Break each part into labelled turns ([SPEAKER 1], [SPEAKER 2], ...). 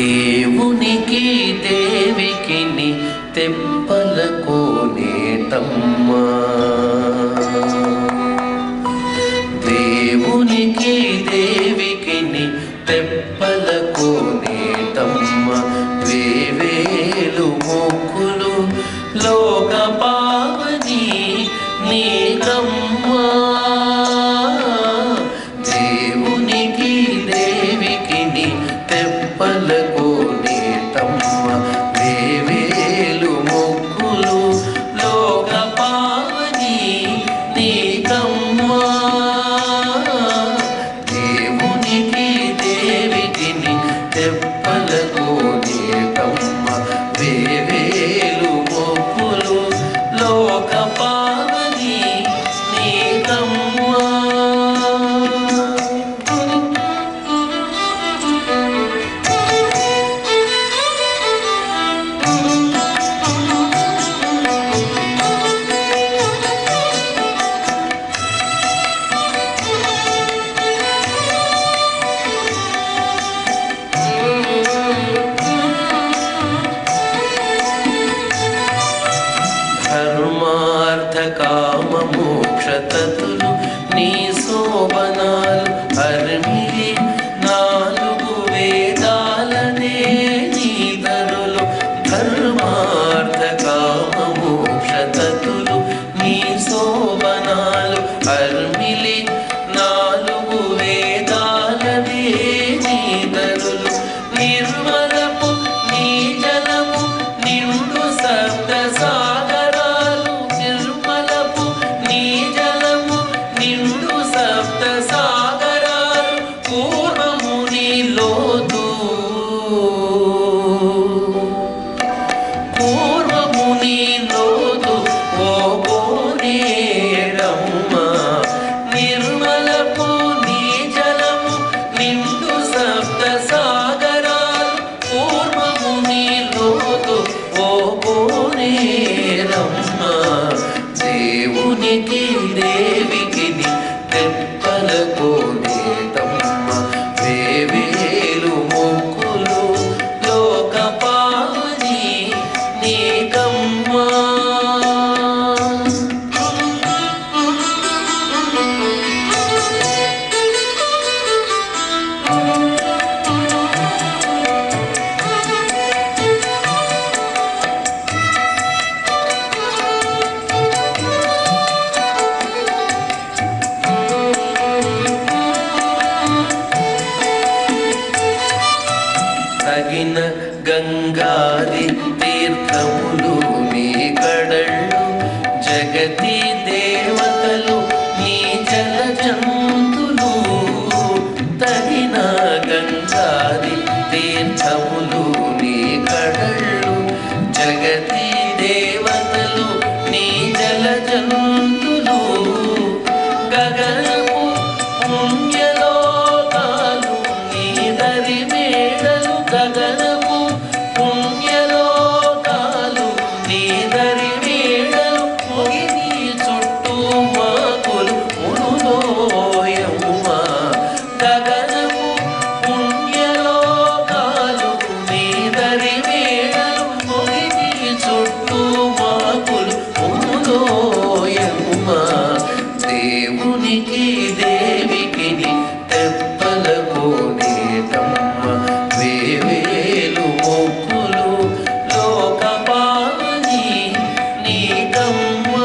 [SPEAKER 1] దేవునికి దేవికి తెప్పలకు నేటమ్మా దేవునికి దేవికి తెప్పలకు నేటమ్మ వేవేలు మొక్కులు లోక పావని నీకమ్మా దేవునికి దేవికి తెప్పలకు నేటమ్మ వేవేలు మొక్కులు లోక పావని నీకమ్మా దేవునికి దేవికి తెప్పలకు నేటమ్మ వేవేలు మొక్కులు లోక పావని నీకమ్మా ధర్మార్థ కామ మోక్షతతులు నీ శోభనాలు హర్మిలి నాలుగు వేదాలనే నీ ధరులు ధర్మార్థ కామ మోక్షతతులు నీ శోభనాలు హర్మిలి నాలుగు వేదాలనే నీ ధరులు నిర్మలపు నీ జలము నిండు సప్త సాగరాలు నిర్మలపు నీ జలము నిండు సప్త సాగరాలు పూర్వము నీలోతు పూర్వము నీలోతు ఓ కోనేరమ్మ నిర్మలపు నీ జలము నిండు సప్త సాగరాలు పూర్వము నీలోతు ఓ కోనేరమ్మ దేవునికి దేవికి తెప్పల కోనేటమ్మ వేవేలు మొక్కులు లోక పావని నీకమ్మా తగిన గంగాది తీర్థములు నీ కడళ్ళు జగతి దేవతలు నీ జల జంతులు తగిన గంగాది తీర్థములు నీ కడళ్ళు జగతి దేవతలు నీ జల జంతులు గగనపు పుణ్యలోకాలు నీదరి మేడలు గగనపు పుణ్యలోకాలు నీదరి మేడలు మొగిని చుట్టూ మాకులు మునులోయమ్మ గగనపు పుణ్యలోకాలు నీదరి మేడలు మొగిని చుట్టూ మాకులు మునులోయమ్మ దేవునికి దేవికి తెప్పల కోనేటమ్మ వేవేలు మొక్కులు లోక పావని నీకమ్మా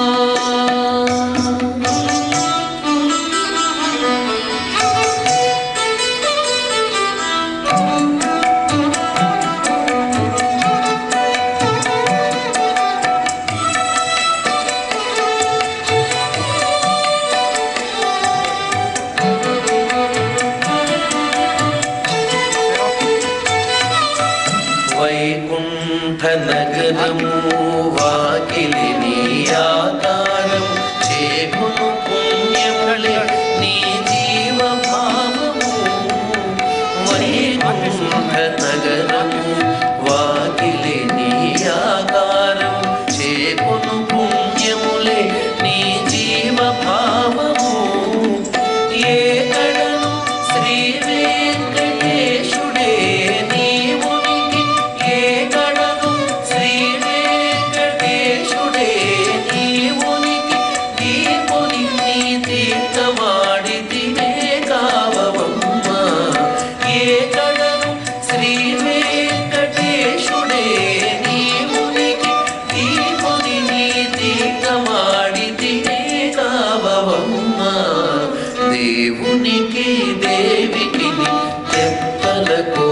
[SPEAKER 1] వైకుంఠ నగరము వాకిలి నీ ఆకారం చేకును పుణ్యములే నీ జీవ భావము వైకుంఠ నగరము వాకిలి నీ ఆకారం చేకును పుణ్యములే నీ జీవ భావము ఏ కడను శ్రీ వెంకటేశుడే నీ పాలకో